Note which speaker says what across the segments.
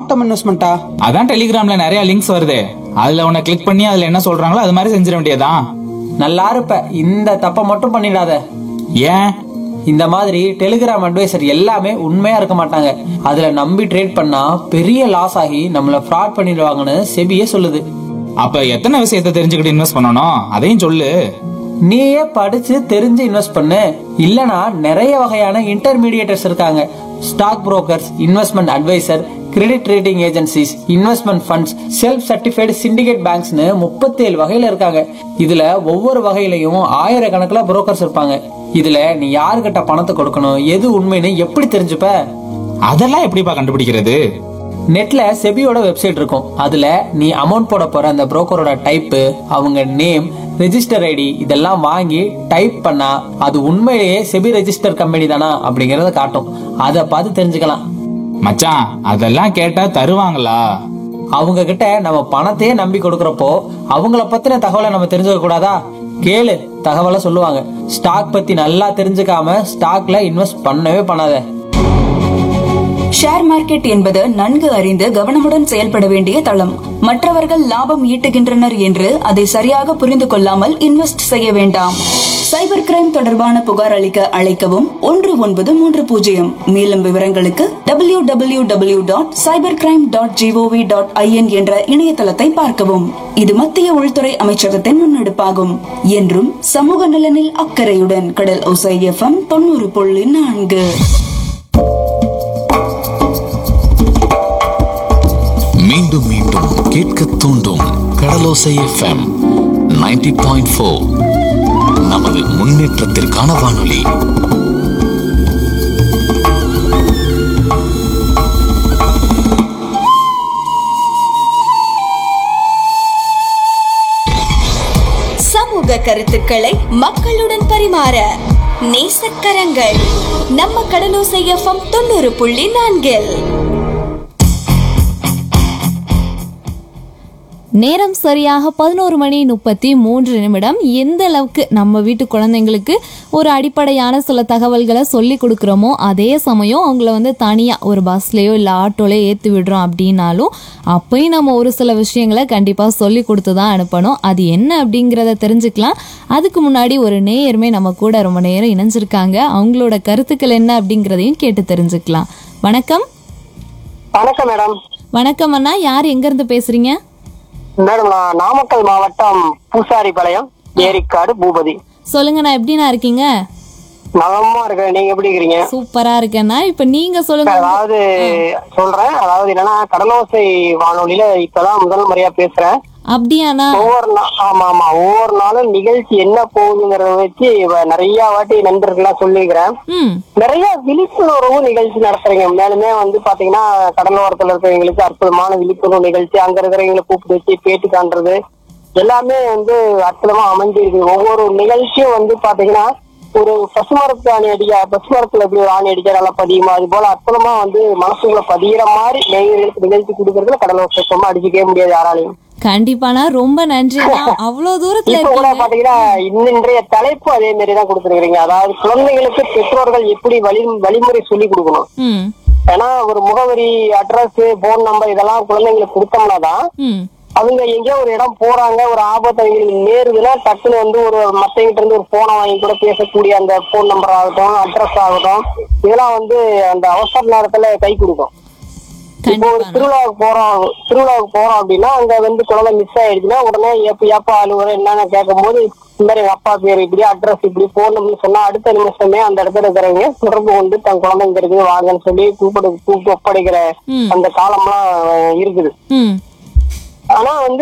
Speaker 1: Long term இன்வெஸ்ட்மெண்ட்டா
Speaker 2: அதான் டெலிகிராம்ல நிறைய links வருது அதுல உன்னை கிளிக் பண்ணி அதுல என்ன சொல்றாங்களோ அது மாதிரி செஞ்சிட வேண்டியதுதான்
Speaker 1: நல்லா இருப்ப இந்த தப்பை மட்டும் பண்ணிடாத
Speaker 2: ஏன்
Speaker 1: இந்த மாதிரி டெலிகிராம் அட்வைசர் எல்லாமே உண்மையா இருக்க மாட்டாங்க அதுல நம்பி ட்ரேட் பண்ணா பெரிய லாஸ் ஆகி நம்மள ஃப்ராட் பண்ணிடுவாங்கன்னு செபியே சொல்லுது
Speaker 2: அப்ப எத்தனை விஷயத்தை தெரிஞ்சுக்கிட்டு இன்வெஸ்ட் பண்ணணும் அதையும் சொல்லு
Speaker 1: நீயே படிச்சு தெரிஞ்சு இன்வெஸ்ட் பண்ணு இல்லனா நிறைய வகையான இன்டர்மீடியேட்டர்ஸ் இருக்காங்க stock brokers investment adviser credit rating agencies investment funds self certified syndicate பேங்க்ஸ்னு முப்பத்தி ஏழு வகையில இருக்காங்க இதுல ஒவ்வொரு வகையிலையும் ஆயிரக்கணக்கில் புரோக்கர்ஸ் இருப்பாங்க இதுல நீ யாருக்கிட்ட பணத்தை கொடுக்கணும் எது உண்மைன்னு எப்படி தெரிஞ்சுப்ப
Speaker 2: அதெல்லாம் எப்படிப்பா கண்டுபிடிக்கிறது
Speaker 1: நெட்ல செபியோட வெப்சைட் இருக்கும் அதுல நீ அமௌண்ட் போட போற அந்த புரோக்கரோட டைப்பு அவங்க நேம் ரெஜிஸ்டர் ஐடி இதெல்லாம் வாங்கி டைப் பண்ணா அது உண்மையிலேயே செபி ரெஜிஸ்டர் கம்பெனி தானா அப்படிங்கறத காட்டும் அதை பார்த்து தெரிஞ்சுக்கலாம்
Speaker 2: மச்சான் அதெல்லாம் கேட்டா தருவாங்களா
Speaker 1: அவங்க கிட்ட நம்ம பணத்தையே நம்பி கொடுக்கறப்போ அவங்கள பத்தின தகவலை நம்ம தெரிஞ்சுக்க கூடாதா கேளு தகவலை சொல்லுவாங்க ஸ்டாக் பத்தி நல்லா தெரிஞ்சுக்காம ஸ்டாக்ல இன்வெஸ்ட் பண்ணவே பண்ணாத
Speaker 3: ஷேர் மார்க்கெட் என்பது நன்கு அறிந்து கவனமுடன் செயல்பட வேண்டிய தளம் மற்றவர்கள் லாபம் ஈட்டுகின்றனர் என்று அதை சரியாக புரிந்து கொள்ளாமல் இன்வெஸ்ட் செய்ய வேண்டாம் சைபர் கிரைம் தொடர்பான புகார் அளிக்க அழைக்கவும் ஒன்று ஒன்பது மூன்று பூஜ்ஜியம் மேலும் விவரங்களுக்கு W W W dot cyber crime dot GOV dot IN என்ற இணையதளத்தை பார்க்கவும் இது மத்திய உள்துறை அமைச்சகத்தின் முன்னெடுப்பாகும் என்றும் சமூக நலனில் அக்கறையுடன் கடல் ஒசை எஃப்எம் தொண்ணூறு புள்ளி நான்கு
Speaker 4: மீண்டும் மீண்டும் கேட்க தூண்டும் கடலோசை எஃப்எம் 90.4 பாயிண்ட் ஃபோர் நமது முன்னேற்றத்திற்கான வானொலி
Speaker 5: சமூக கருத்துக்களை மக்களுடன் பரிமாற நேசக்கரங்கள் நம்ம கடலோசை எஃப்எம் தொண்ணூறு புள்ளி நான்கில்
Speaker 6: நேரம் சரியாக பதினோரு மணி முப்பத்தி மூன்று நிமிடம் எந்த அளவுக்கு நம்ம வீட்டு குழந்தைங்களுக்கு ஒரு அடிப்படையான சில தகவல்களை சொல்லி கொடுக்குறோமோ அதே சமயம் அவங்கள வந்து தனியாக ஒரு பஸ்லேயோ இல்லை ஆட்டோலையோ ஏற்றி விடுறோம் அப்படின்னாலும் அப்பயும் நம்ம ஒரு சில விஷயங்களை கண்டிப்பாக சொல்லி கொடுத்து தான் அனுப்பணும் அது என்ன அப்படிங்கிறத தெரிஞ்சுக்கலாம் அதுக்கு முன்னாடி ஒரு நேயருமே நம்ம கூட ரொம்ப நேரம் இணைஞ்சிருக்காங்க அவங்களோட கருத்துக்கள் என்ன அப்படிங்கிறதையும் கேட்டு தெரிஞ்சுக்கலாம் வணக்கம்
Speaker 7: வணக்கம் மேடம்
Speaker 6: வணக்கம் அண்ணா யார் எங்கேருந்து பேசுகிறீங்க
Speaker 7: மேடம் நான் நாமக்கல் மாவட்டம் பூசாரிபாளையம் ஏரிக்காடு பூபதி
Speaker 6: சொல்லுங்கண்ணா எப்படிண்ணா இருக்கீங்க
Speaker 7: நலமா இருக்கேன் நீங்க எப்படி இருக்கிறீங்க
Speaker 6: சூப்பரா இருக்கேண்ணா இப்ப நீங்க சொல்லுங்க
Speaker 7: அதாவது சொல்றேன் அதாவது என்னன்னா கடலோசை வானொலியில இப்பதான் முதல் முறையா பேசுறேன்
Speaker 6: அப்படியாண்ணா
Speaker 7: ஒவ்வொரு நா- ஆமா ஆமா ஒவ்வொரு நாளும் நிகழ்ச்சி என்ன போகுதுங்கிறத வச்சு இவ நிறைய வாட்டி நண்பர்கள்லாம் சொல்லிக்கிறேன்
Speaker 6: ம்
Speaker 7: நிறைய விழிப்புணர்வு நிகழ்ச்சி நடத்துறீங்க மேலுமே வந்து பாத்தீங்கன்னா கடலோரத்துல இருக்கிறவங்களுக்கு அற்புதமான விழிப்புணர்வு நிகழ்ச்சி அங்க இருக்கிறவங்களை கூப்பிட்டு வச்சு பேட்டி காண்றது எல்லாமே வந்து அற்புதமா அமைஞ்சிருக்கு ஒவ்வொரு நிகழ்ச்சியும் வந்து பாத்தீங்கன்னா ஒரு பசுமரத்து ஆணி அடிக்க பசுமரத்துல எப்படி ஒரு ஆணி அடிக்க நல்லா பதியுமா அது போல அற்புதமா வந்து மனசுக்குள்ள பதிகிற மாதிரி நேயர்களுக்கு நிகழ்ச்சி கொடுக்கறதுல கடலோர சுத்தமா அடிச்சுக்கவே முடியாது யாராலையும்
Speaker 6: கண்டிப்பாண்ணா ரொம்ப நன்றிண்ணா அவ்வளவு தூரத்துல
Speaker 7: இப்ப கூட
Speaker 6: இருக்கீங்க
Speaker 7: பாத்தீங்கன்னா இன்றைய தலைப்பு அதே மாதிரி தான் கொடுத்துருக்கீங்க அதாவது குழந்தைகளுக்கு பெற்றோர்கள் எப்படி வழி வழிமுறை சொல்லி கொடுக்கணும்
Speaker 6: ம்
Speaker 7: ஏன்னா ஒரு முகவரி அட்ரஸ் போன் நம்பர் இதெல்லாம் குழந்தைங்களுக்கு கொடுத்தோம்னா தான்
Speaker 6: ம்
Speaker 7: அவங்க எங்கேயோ ஒரு இடம் போறாங்க ஒரு ஆபத்து அவங்களுக்கு நேருதுன்னா டக்குன்னு வந்து ஒரு மத்தவங்கிட்ட இருந்து ஒரு போனை வாங்கி கூட பேசக்கூடிய அந்த போன் நம்பர் ஆகட்டும் அட்ரஸ் ஆகட்டும் இதெல்லாம் வந்து அந்த அவசர நேரத்துல கை கொடுக்கும் இப்போ ஒரு
Speaker 6: கண்டிப்பாண்ணா
Speaker 7: திருவிழாவுக்கு போறோம் திருவிழாவுக்கு போறோம் அப்படின்னா அங்க வந்து குழந்தை மிஸ் ஆயிடுச்சுன்னா உடனே எப்ப எப்ப அலுவலர் என்னன்னு கேட்கும் போது இந்த மாதிரி எங்க அப்பா பேர் இப்படி அட்ரஸ் இப்படி போன் நம்பர் சொன்னா அடுத்த நிமிஷமே அந்த இடத்துல இருக்கிறவங்க தொடர்பு கொண்டு தன் குழந்தைங்க இருக்குது வாங்கன்னு சொல்லி கூப்பிடு கூப்பிட்டு ஒப்படைக்கிற
Speaker 6: ம்.
Speaker 7: அந்த காலம்லாம் இருக்குது
Speaker 6: ம்
Speaker 7: ஆனா வந்து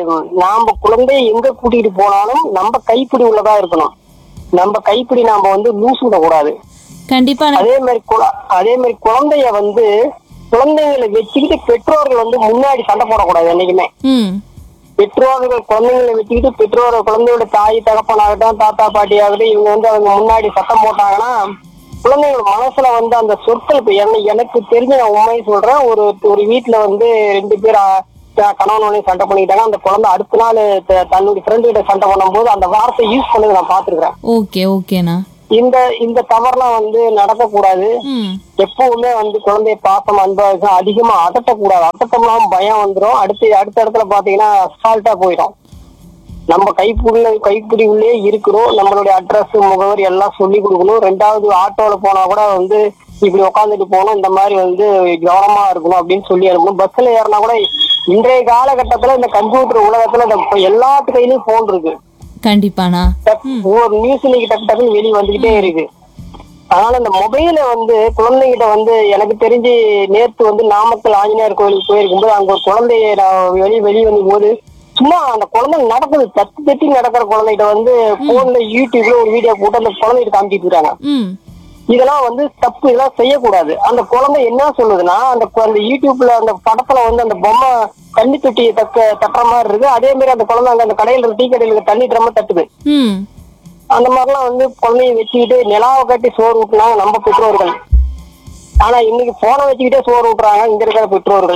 Speaker 7: நாம குழந்தைய எங்க கூட்டிட்டு போனாலும் நம்ம கைப்பிடி உள்ளதா இருக்கணும் நம்ம கைப்பிடி நாம வந்து லூஸ் விடக்கூடாது
Speaker 6: கண்டிப்பாண்ணா
Speaker 7: அதே மாதிரி குழ- அதே மாதிரி குழந்தைய வந்து குழந்தைங்களை வச்சுக்கிட்டு பெற்றோர்கள் வந்து முன்னாடி சண்டை போடக்கூடாது என்னைக்குமே
Speaker 6: ம்
Speaker 7: பெற்றோர்கள் குழந்தைங்களை வச்சுக்கிட்டு பெற்றோர் குழந்தையோட தாய் தகப்பனாகட்டும் தாத்தா பாட்டி ஆகட்டும் இவங்க வந்து அவங்க முன்னாடி சத்தம் போட்டாங்கன்னா குழந்தைங்களோட மனசுல வந்து அந்த சொற்கள் இப்ப என்ன- எனக்கு தெரிஞ்ச நான் உண்மையை சொல்றேன் ஒரு ஒரு வீட்டுல வந்து ரெண்டு பேர் அஹ், க- கணவன் மனைவி சண்டை பண்ணிக்கிட்டாங்க அந்த குழந்தை அடுத்த நாள் த- தன்னுடைய ஃப்ரெண்டு கிட்ட சண்டை பண்ணும்போது அந்த வார்த்தை யூஸ் பண்ணது நான் பாத்துருக்கேன்
Speaker 6: ஓகே ஓகேண்ணா
Speaker 7: இந்த இந்த தவறுலாம் வந்து நடக்கக்கூடாது
Speaker 6: ம்
Speaker 7: எப்பவுமே வந்து குழந்தைய பாசம் அன்பு அதிகமா அதட்டக்கூடாது அதட்டம்லாம் பயம் வந்துரும் அடுத்து அடுத்த இடத்துல பாத்தீங்கன்னா அசால்ட்டா போயிடும் நம்ம கைப்புள்ள கைப்பிடி உள்ளே இருக்கணும் நம்மளுடைய அட்ரஸ் முகவரி எல்லாம் சொல்லி கொடுக்கணும் ரெண்டாவது ஆட்டோல போனா கூட வந்து இப்படி உட்காந்துட்டு போகணும் இந்த மாதிரி வந்து கவனமா இருக்கணும் அப்படின்னு சொல்லி அனுப்பணும் பஸ்ல ஏறினா கூட இன்றைய காலகட்டத்துல இந்த கம்ப்யூட்டர் உலகத்துல இந்த இப்ப எல்லாத்து கையிலயும் போன் இருக்கு
Speaker 6: கண்டிப்பாண்ணா
Speaker 7: டக்- ஒரு நியூஸ் இன்னைக்கு டக்கு டக்குன்னு வெளியே வந்துகிட்டே இருக்கு அதனால இந்த மொபைல வந்து குழந்தைகிட்ட வந்து எனக்கு தெரிஞ்சு நேத்து வந்து நாமக்கல் ஆஞ்சநேயர் கோயிலுக்கு போயிருக்கும்போது அங்க ஒரு குழந்தைய நான் வெளியே வெளியே வந்த போது சும்மா அந்த குழந்தை நடக்குது தத்தி தத்தி நடக்கிற குழந்தைகிட்ட வந்து போன்ல யூடியூப்ல ஒரு வீடியோ போட்டு அந்த குழந்தைகிட்ட காமிச்சிட்டு இருக்காங்க
Speaker 6: ம்
Speaker 7: இதெல்லாம் வந்து தப்பு இதெல்லாம் செய்யக்கூடாது அந்த குழந்தை என்ன சொல்லுதுன்னா அந்த கு- அந்த யூடியூப்ல அந்த படத்துல வந்து அந்த பொம்மை தண்ணி தொட்டி தக்க தட்டுற மாதிரி இருக்கு அதே மாதிரி அந்த குழந்தை அங்க அந்த கடையில டீ கடையில இருக்க தண்ணி ட்ரம்ம தட்டுது
Speaker 6: ம்
Speaker 7: அந்த மாதிரிலாம் வந்து குழந்தைய வச்சுக்கிட்டு நிலாவை கட்டி சோறு ஊட்டினாங்க நம்ம பெற்றோர்கள் ஆனா இன்னைக்கு போனை வச்சுக்கிட்டே சோறு ஊட்டுறாங்க இங்க இருக்கிற பெற்றோர்கள்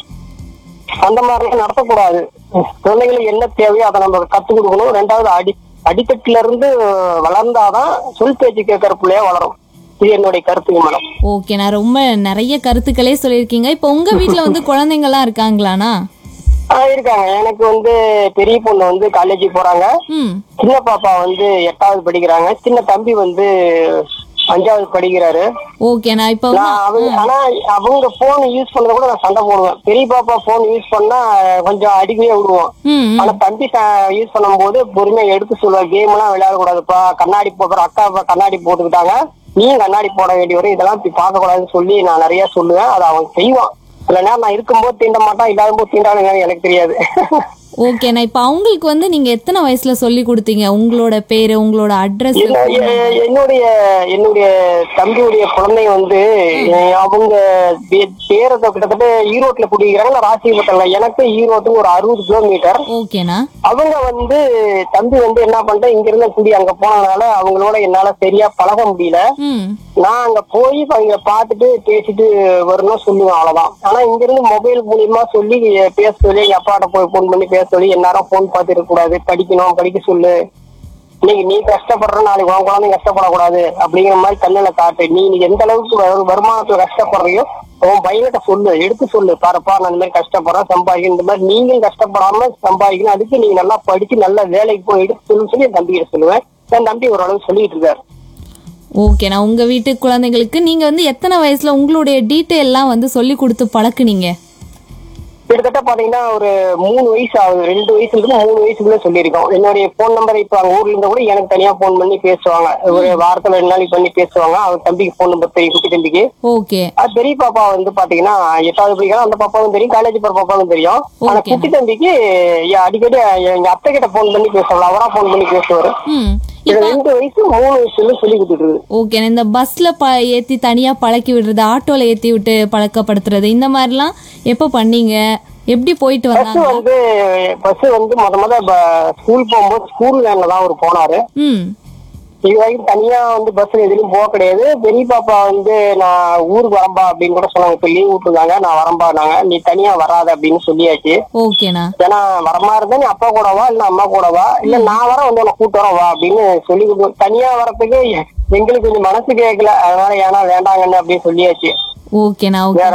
Speaker 7: அந்த மாதிரிலாம் நடத்தக்கூடாது குழந்தைங்களுக்கு என்ன தேவையோ அதை நம்ம கத்து கொடுக்கணும் ரெண்டாவது அடி அடித்தட்டுல இருந்து வளர்ந்தாதான் சொல் பேச்சு கேட்கற பிள்ளையா வளரும் இது என்னுடைய கருத்துக்கு மேடம்
Speaker 6: ஓகேண்ணா ரொம்ப நிறைய கருத்துக்களே சொல்லியிருக்கீங்க இப்போ உங்க வீட்ல வந்து குழந்தைங்கலாம் இருக்காங்களாண்ணா
Speaker 7: ஆஹ் இருக்காங்க எனக்கு வந்து பெரிய பொண்ணு வந்து காலேஜ் போறாங்க
Speaker 6: ம்
Speaker 7: சின்ன பாப்பா வந்து எட்டாவது படிக்கிறாங்க சின்ன தம்பி வந்து அஞ்சாவது படிக்கிறாரு
Speaker 6: ஓகேண்ணா இப்போ வந்து
Speaker 7: நான் அவங்க ஆனா அவங்க போன் யூஸ் பண்ணத கூட நான் சண்டை போடுவேன் பெரிய பாப்பா போன் யூஸ் பண்ணா கொஞ்சம் அடிக்கவே விடுவோம்
Speaker 6: ம் ம்.
Speaker 7: ஆனா தம்பி யூஸ் பண்ணும்போது பொறுமையா எடுத்து சொல்லுவேன் கேம் எல்லாம் விளையாட கூடாதுப்பா கண்ணாடி போடுற அக்கா இப்ப கண்ணாடி போட்டுக்கிட்டாங்க நீயும் கண்ணாடி போட வேண்டி வரும் இதெல்லாம் இப்படி பார்க்க கூடாதுன்னு சொல்லி நான் நிறைய சொல்லுவேன் அதை அவன் செய்வான் சில நேரம் நான் இருக்கும்போது தீண்ட மாட்டான் இல்லாத போது தீண்டானுங்க எனக்கு தெரியாது
Speaker 6: ஓகேண்ணா இப்போ அவங்களுக்கு வந்து நீங்க எத்தனை வயசுல சொல்லி கொடுத்தீங்க உங்களோட பேரு உங்களோட அட்ரஸ்
Speaker 7: என்ன- எ- என்னுடைய என்னுடைய தம்பியுடைய குழந்தை வந்து எ- அவங்க பே- பேரத்தை கிட்டத்தட்ட ஈரோட்ல குடிக்கிறாங்க நான் ராசிபுரத்துல எனக்கு ஈரோட்டுக்கு ஒரு அறுபது கிலோமீட்டர்
Speaker 6: ஓகேண்ணா
Speaker 7: அவங்க வந்து தம்பி வந்து என்ன பண்ணிட்டேன் இங்க இருந்து குடி அங்க போனதுனால அவங்களோட என்னால சரியா பழக முடியல
Speaker 6: ம்
Speaker 7: நான் அங்க போய் அவங்க பார்த்துட்டு பேசிட்டு வரணும் சொல்லுவேன் அவ்வளவுதான் ஆனா இங்க இருந்து மொபைல் மூலியமா சொல்லி பேச சொல்லி எங்க அப்பாட்ட போய் போன் பண்ணி பேச சொல்லி எல்லாரும் போன் பார்த்து இருக்க கூடாது படிக்கணும் படிக்க சொல்லு இன்னைக்கு நீ கஷ்டப்படுற நாளைக்கு உன் குழந்தை கஷ்டப்படக்கூடாது அப்படிங்கிற மாதிரி கண்ணுல காட்டு நீ நீ எந்த அளவுக்கு வரு- வருமானத்துல கஷ்டப்படுறியோ உன் பையன்கிட்ட சொல்லு எடுத்து சொல்லு பாருப்பா நான் இந்த மாதிரி கஷ்டப்படுறேன் சம்பாதிக்கணும் இந்த மாதிரி நீங்களும் கஷ்டப்படாம சம்பாதிக்கணும் அதுக்கு நீங்க நல்லா படிச்சு நல்ல வேலைக்கு போய் எடுத்து சொல்லு சொல்லி என் தம்பிகிட்ட சொல்லுவேன் என் தம்பி ஓரளவு சொல்லிட்டு இருக்காரு
Speaker 6: ஓகேண்ணா உங்க வீட்டு குழந்தைங்களுக்கு நீங்க வந்து எத்தனை வயசுல உங்களுடைய டீட்டெயில்லாம் வந்து சொல்லி கொடுத்து பழக்குனீங்க
Speaker 7: கிட்டத்தட்ட பாத்தீங்கன்னா ஒரு மூணு வயசு ஆகுது ரெண்டு வயசுல இருந்து மூணு வயசுக்குள்ள சொல்லியிருக்கோம் என்னுடைய போன் நம்பர் இப்ப அவங்க ஊர்ல இருந்தா கூட எனக்கு தனியா போன் பண்ணி பேசுவாங்க ஒரு வாரத்துல ரெண்டு நாளைக்கு பண்ணி பேசுவாங்க அவங்க தம்பிக்கு போன் நம்பர் தெரியும் குட்டி தம்பிக்கு
Speaker 6: ஓகே
Speaker 7: அது பெரிய பாப்பா வந்து பாத்தீங்கன்னா எட்டாவது படிக்கலாம் அந்த பாப்பாவும் தெரியும் காலேஜ் போற பாப்பாவும் தெரியும் ஆனா
Speaker 6: Okay.
Speaker 7: குட்டி தம்பிக்கு எ- அடிக்கடி எங்க அத்தை கிட்ட போன் பண்ணி பேசுவாங்க அவரா போன் பண்ணி பேசுவாரு
Speaker 6: ம்
Speaker 7: இது
Speaker 6: இப்போ
Speaker 7: ரெண்டு வயசு மூணு வயசுல சொல்லி கொடுத்துட்டு இருக்கு
Speaker 6: ஓகே இந்த பஸ்ல ப ஏத்தி தனியா பழக்கி விடுறது ஆட்டோல ஏத்தி விட்டு பழக்கப்படுத்துறது இந்த மாதிரிலாம் எப்போ பண்ணீங்க எப்படி போயிட்டு
Speaker 7: பஸ்
Speaker 6: வந்தாங்க
Speaker 7: வந்து பஸ் வந்து முத முத ஸ்கூல் போகும்போது ஸ்கூல் வேன்ல தான் அவர் போனாரு
Speaker 6: ம்
Speaker 7: இது வரைக்கும் தனியா வந்து பஸ்ல எதுலயும் போக கிடையாது பெரிய பாப்பா வந்து நான் ஊருக்கு வரம்பா அப்படின்னு கூட சொன்னாங்க இப்ப லீவ் விட்டுருந்தாங்க நான் வரம்பானாங்க நீ தனியா வராத அப்படின்னு சொல்லியாச்சு
Speaker 6: ஓகேண்ணா
Speaker 7: ஏன்னா வரமா இருந்தா நீ அப்பா கூடவா இல்ல அம்மா கூடவா இல்ல நான் வர வந்து உன்னை கூட்டு வரவா அப்படின்னு சொல்லி கொடுத்து தனியா வரதுக்கு எங்களுக்கு கொஞ்சம் மனசு கேட்கல அதனால ஏன்னா வேண்டாங்கன்னு அப்படின்னு சொல்லியாச்சு
Speaker 6: ஓகேண்ணா
Speaker 7: வேற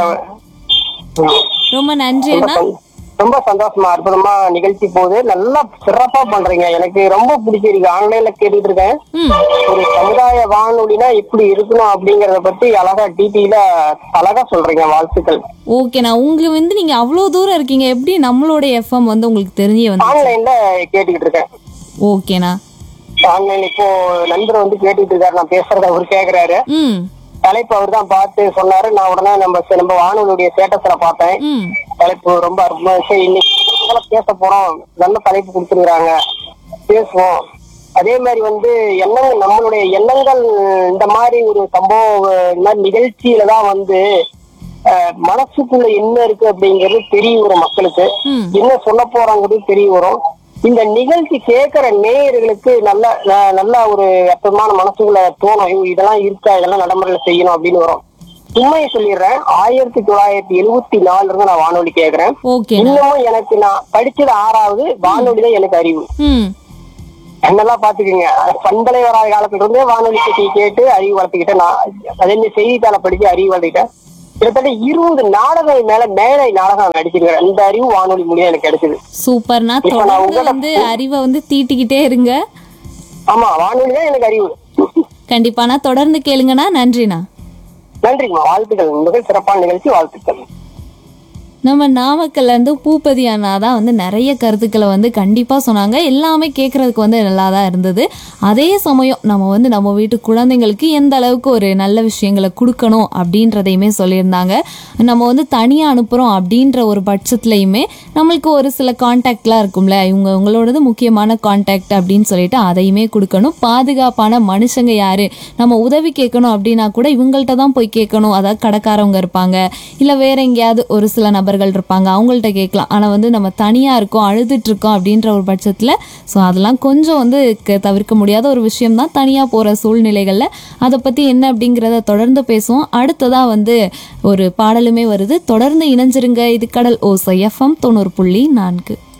Speaker 6: ஓகே
Speaker 7: ம்.
Speaker 6: ரொம்ப நன்றி
Speaker 7: ரொம்ப
Speaker 6: அண்ணா
Speaker 7: சந்தோஷம். ரொம்ப சந்தோஷமா அற்புதமா நிகழ்ச்சி போகுது நல்லா சிறப்பா பண்றீங்க எனக்கு ரொம்ப பிடிச்சிருக்கு ஆன்லைன்ல கேட்டுட்டு இருக்கேன்
Speaker 6: ம்
Speaker 7: ஒரு சமுதாய வானொலினா எப்படி இருக்கணும் அப்படிங்கறத பத்தி அழகா டீட்டெயிலா அழகா சொல்றீங்க வாழ்த்துக்கள்
Speaker 6: ஓகேண்ணா உங்க வந்து நீங்க அவ்வளோ தூரம் இருக்கீங்க எப்படி நம்மளோட எஃப்எம் வந்து உங்களுக்கு தெரிஞ்சே வந்து
Speaker 7: ஆன்லைன்ல கேட்டுக்கிட்டு இருக்கேன்
Speaker 6: ஓகேண்ணா
Speaker 7: ஆன்லைன் இப்போ நண்பர் வந்து கேட்டுட்டு இருக்காரு நான் பேசுறத அவர் கேக்குறாரு
Speaker 6: ம்
Speaker 7: தலைப்பு அவர் தான் பார்த்து சொன்னாரு நான் உடனே நம்ம நம்ம வானொலியுடைய ஸ்டேட்டஸ்ல பார்த்தேன்
Speaker 6: ம்
Speaker 7: தலைப்பு ரொம்ப அற்புதமா இருந்துச்சு. இன்னைக்கு இதனால பேச போறோம் நல்ல தலைப்பு கொடுத்துருக்காங்க பேசுவோம் அதே மாதிரி வந்து எண்ணங்கள் நம்மளுடைய எண்ணங்கள் இந்த மாதிரி ஒரு சம்பவம் இந்த மாதிரி நிகழ்ச்சியில தான் வந்து அஹ், மனசுக்குள்ள என்ன இருக்கு அப்படிங்கிறது தெரிய வரும் மக்களுக்கு
Speaker 6: ம்.
Speaker 7: என்ன சொல்ல போறாங்கிறது தெரிய வரும் இந்த நிகழ்ச்சி கேட்கிற நேயர்களுக்கு நல்ல ந- நல்ல ஒரு அற்புதமான மனசுக்குள்ள தோணும் ஐயோ, இதெல்லாம் இருக்கா இதெல்லாம் நடைமுறையில செய்யணும் அப்படின்னு வரும் உண்மையை சொல்லிடுறேன் ஆயிரத்தி தொள்ளாயிரத்தி எழுவத்தி நாலுல இருந்து நான் வானொலி கேக்குறேன்
Speaker 6: ஓகேண்ணா
Speaker 7: இன்னமும் எனக்கு நான் படிச்சது ஆறாவது வானொலி தான் எனக்கு அறிவு
Speaker 6: ம்
Speaker 7: என்னெல்லாம் பாத்துக்கோங்க பண்பலை வராத காலத்துல இருந்தே வானொலி பெட்டி கேட்டு அறிவு வளர்த்துக்கிட்டேன் நான் அதே மாதிரி செய்தித்தாளை படிச்சு அறிவு வளர்த்துக்கிட்டேன் கிட்டத்தட்ட இருபது நாடகம் மேல மேடை நாடகம் நடிச்சிருக்கிறேன் அந்த அறிவு வானொலி மூலியம் எனக்கு கிடைச்சது
Speaker 6: சூப்பர்னா
Speaker 7: இப்ப நான்
Speaker 6: தொடர்ந்து
Speaker 7: உங்கள்ட்ட
Speaker 6: வந்து அறிவை வந்து தீட்டிக்கிட்டே இருங்க
Speaker 7: ஆமா வானொலி தான் எனக்கு அறிவு
Speaker 6: கண்டிப்பானா தொடர்ந்து கேளுங்கண்ணா நன்றிண்ணா
Speaker 7: நன்றிங்கம்மா வாழ்த்துக்கள் மிக சிறப்பான நிகழ்ச்சி வாழ்த்துக்கள்
Speaker 6: நம்ம நாமக்கல்ல இருந்து பூபதி அண்ணா தான் வந்து நிறைய கருத்துக்களை வந்து கண்டிப்பாக சொன்னாங்க எல்லாமே கேட்கறதுக்கு வந்து நல்லா தான் இருந்தது அதே சமயம் நம்ம வந்து நம்ம வீட்டு குழந்தைங்களுக்கு எந்த அளவுக்கு ஒரு நல்ல விஷயங்களை கொடுக்கணும் அப்படின்றதையுமே சொல்லியிருந்தாங்க நம்ம வந்து தனியாக அனுப்புகிறோம் அப்படின்ற ஒரு பட்சத்துலையுமே நம்மளுக்கு ஒரு சில கான்டாக்ட்லாம் இருக்கும்ல இவங்க உங்களோடது முக்கியமான கான்டாக்ட் அப்படின்னு சொல்லிட்டு அதையுமே கொடுக்கணும் பாதுகாப்பான மனுஷங்க யாரு நம்ம உதவி கேட்கணும் அப்படின்னா கூட இவங்கள்ட்ட தான் போய் கேட்கணும் அதாவது கடைக்காரவங்க இருப்பாங்க இல்லை வேற எங்கேயாவது ஒரு சில நபர்கள் இருப்பாங்க அவங்கள்ட்ட கேட்கலாம் ஆனால் வந்து நம்ம தனியாக இருக்கோம் அழுதுட்டு இருக்கோம் அப்படின்ற ஒரு பட்சத்தில் ஸோ அதெல்லாம் கொஞ்சம் வந்து க- தவிர்க்க முடியாத ஒரு விஷயம் தான் தனியாக போகிற சூழ்நிலைகளில் அதை பற்றி என்ன அப்படிங்கிறத தொடர்ந்து பேசுவோம் அடுத்ததாக வந்து ஒரு பாடலுமே வருது தொடர்ந்து இணைஞ்சிருங்க இது கடல் ஓசை எஃப்எம் தொண்ணூறு புள்ளி நான்கு